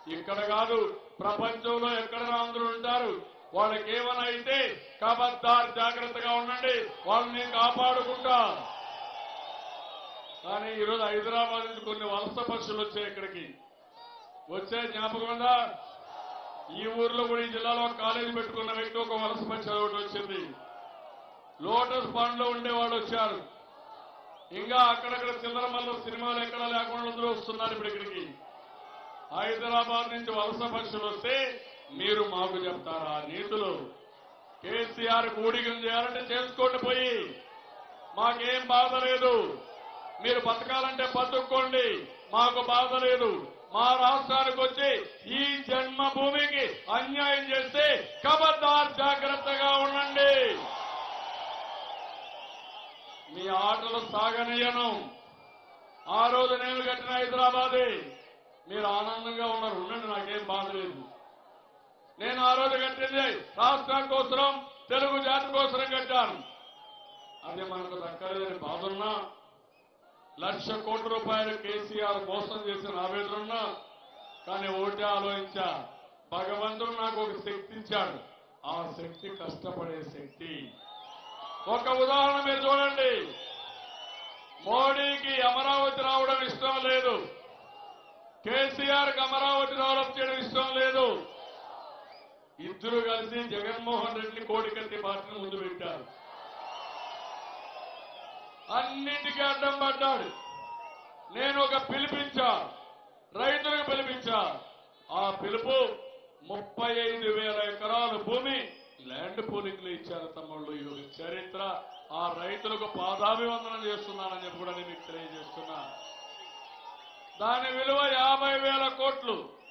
ఇక్కడ కాదు ప్రపంచంలో ఎక్కడ ఆంధ్రులు ఉంటారు వాళ్ళకి ఏమైనా అయితే కబద్దార్ జాగ్రత్తగా ఉండండి వాళ్ళని కాపాడుకుంటా కానీ ఈరోజు హైదరాబాద్ నుంచి కొన్ని వలస పక్షులు వచ్చాయి ఇక్కడికి వచ్చే జ్ఞాపకం ఉందా ఈ ఊర్లో కూడా ఈ జిల్లాలో ఒక కాలేజీ పెట్టుకున్న వ్యక్తి ఒక వలస పక్షి ఒకటి వచ్చింది లోటస్ పాండ్ లో ఉండేవాడు వచ్చారు ఇంకా అక్కడక్కడ చిల్లర మల్ల సినిమాలు ఎక్కడ లేకుండా అందరూ వస్తున్నారు ఇప్పుడు ఇక్కడికి హైదరాబాద్ నుంచి వలస పక్షులు వస్తే మీరు మాకు చెప్తారా నీతులు కేసీఆర్ కూడికం చేయాలంటే చేసుకోండి పోయి మాకేం బాధ లేదు మీరు బతకాలంటే బతుక్కోండి మాకు బాధ లేదు మా రాష్ట్రానికి వచ్చి ఈ జన్మభూమికి అన్యాయం చేస్తే కబద్దార్ జాగ్రత్తగా ఉండండి మీ ఆటలు సాగనీయను ఆ రోజు నేను కట్టిన హైదరాబాదే మీరు ఆనందంగా ఉన్నారు ఉండండి నాకేం బాధ లేదు నేను ఆ రోజు కట్టింది రాష్ట్రం కోసరం తెలుగు జాతి కోసరం కట్టాను అది మనకు దక్కలేదని బాధున్నా లక్ష కోట్ల రూపాయలు కేసీఆర్ మోసం చేసిన ఆవేదనున్నా కానీ ఒకటే ఆలోచించా భగవంతుడు నాకు ఒక శక్తి ఇచ్చాడు ఆ శక్తి కష్టపడే శక్తి ఒక ఉదాహరణ మీరు చూడండి మోడీకి అమరావతి రావడం ఇష్టం లేదు కేసీఆర్ కి అమరావతి డెవలప్ చేయడం ఇష్టం లేదు ఇద్దరు కలిసి జగన్మోహన్ రెడ్డిని కోడికత్తి పార్టీని ముందు పెట్టారు అన్నిటికీ అడ్డం పడ్డాడు నేను ఒక పిలిపించా రైతులకు పిలిపించా ఆ పిలుపు ముప్పై ఐదు వేల ఎకరాల భూమి ల్యాండ్ పూలింగ్లు ఇచ్చారు తమ్ముళ్ళు ఈ ఒక చరిత్ర ఆ రైతులకు పాదాభివందనం చేస్తున్నానని చెప్పి కూడా నేను మీకు తెలియజేస్తున్నా దాని విలువ యాభై వేల కోట్లు